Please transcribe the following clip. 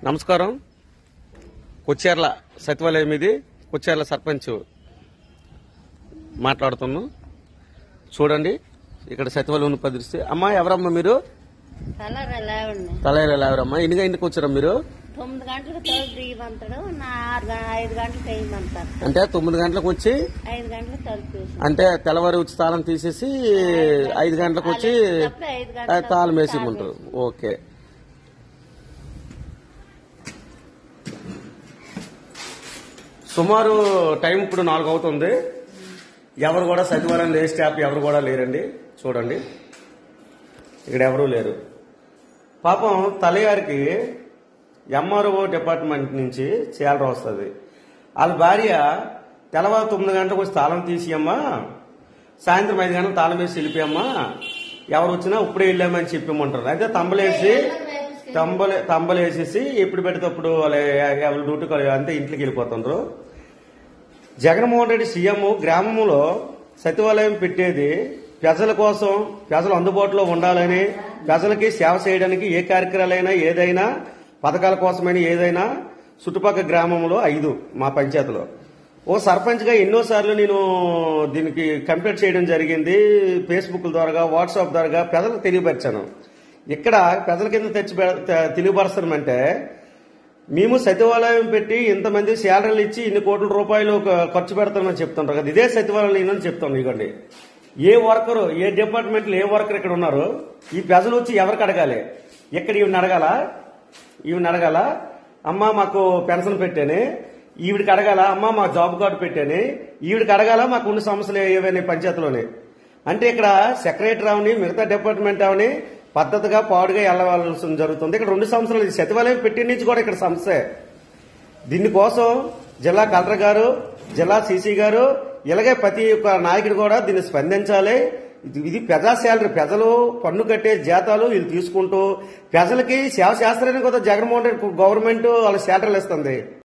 నమస్కారం కొచ్చేర్ల సచివాలయం ఇది కొచ్చేర్ల సర్పంచ్ మాట్లాడుతున్నాం చూడండి ఇక్కడ సచివాలయం పరిస్థితి అమ్మా ఎవరమ్మా మీరు కలర్ ఎలా ఉన్నాయి తలైల ఎవరమ్మా ఎన్ని గంటలకు వచ్చారా మీరు తొమ్మిది గంటలకు తలుపు తీయమంటాడు నా ఆరు గ- ఐదు గంటలకు వేయమంటారు అంటే తొమ్మిది గంటలకు వచ్చి ఐదు గంటలకు తలుపు వేసి అంటే తెల్లవారి వచ్చి తాళం తీసేసి ఐదు గంటలకు వచ్చి అప్పుడు ఐదు ఆ, గంటలకు తాళం వేసి ఇమ్మంటారు ఓకే సుమారు టైం ఇప్పుడు నాలుగు అవుతుంది ఎవరు కూడా సచివాలయం లేని స్టాఫ్ ఎవరు కూడా లేరండి చూడండి ఇక్కడ ఎవరూ లేరు పాపం తల్లిగారికి ఎంఆర్ఓ డిపార్ట్మెంట్ నుంచి చీలర వస్తుంది వాళ్ళ భార్య తెల్లవారు తొమ్మిది గంటలకు వచ్చి తాళం తీసియమ్మా సాయంత్రం ఐదు గంటలకు తాళం వేసి వెళ్ళిపోయమ్మా ఎవరు వచ్చినా ఇప్పుడే వెళ్ళామని చెప్పిమంటారు అయితే తంబలేసి తంబలే తంబలేసేసి ఎప్పుడు పెడితే అప్పుడు వాళ్ళ ఎవరి డ్యూటీకి వాళ్ళు అంతే ఇంట్లోకి వెళ్ళిపోతుండ్రు జగన్మోహన్ రెడ్డి సీఎం గ్రామంలో సచివాలయం పెట్టేది ప్రజల కోసం ప్రజలు అందుబాటులో ఉండాలని ప్రజలకి సేవ చేయడానికి ఏ కార్యక్రమాలైనా ఏదైనా పథకాల కోసమైనా ఏదైనా చుట్టుపక్కల గ్రామంలో ఐదు మా పంచాయతీలో ఓ సర్పంచ్గా ఎన్నోసార్లు నేను దీనికి కంప్లీట్ చేయడం జరిగింది ఫేస్బుక్ ద్వారా వాట్సాప్ ద్వారా ప్రజలకు తెలియపరిచాను ఇక్కడ ప్రజల కింద తెచ్చి పె- తెలియపరచడమంటే మేము సచివాలయం పెట్టి ఇంతమంది శాలరీలు ఇచ్చి ఇన్ని కోట్ల రూపాయలు ఖ- ఖర్చు పెడతామని చెప్తుంటారు కదా ఇదే సచివాలయం అని చెప్తాను ఇవ్వండి ఏ వర్కరు ఏ డిపార్ట్మెంట్లో ఏ వర్కర్ ఇక్కడ ఉన్నారు ఈ ప్రజలు వచ్చి ఎవరికి అడగాలి ఇక్కడ ఈవిని అడగాల ఈవిని అడగాల అమ్మ మాకు పెన్షన్ పెట్టాని ఈవిడికి అడగాల అమ్మ మా జాబ్ కార్డు పెట్టాని ఈవిడికి అడగాల మాకు ఉన్న సమస్యలు ఏవైనా పంచాయతీలోని అంటే ఇక్కడ సెక్రటరీ అవని మిగతా డిపార్ట్మెంట్ అవని పద్ధతిగా పాడుగా వెళ్ళవలసి జరుగుతుంది ఇక్కడ రెండు సంవత్సరాలు ఈ సచివాలయం పెట్టిన నుంచి కూడా ఇక్కడ సమస్యే దీనికోసం జిల్లా కలెక్టర్ గారు జిల్లా సీసీ గారు ఇలాగే ప్రతి ఒక్క నాయకుడు కూడా దీన్ని స్పందించాలి ఇది ఇది ప్రజా శాలరీ ప్రజలు పన్ను కట్టే జీతాలు వీళ్ళు తీసుకుంటూ ప్రజలకి సేవ చేస్తారని కూడా జగన్మోహన్ రెడ్డి గవర్నమెంట్ వాళ్ళ శాలరీలు ఇస్తుంది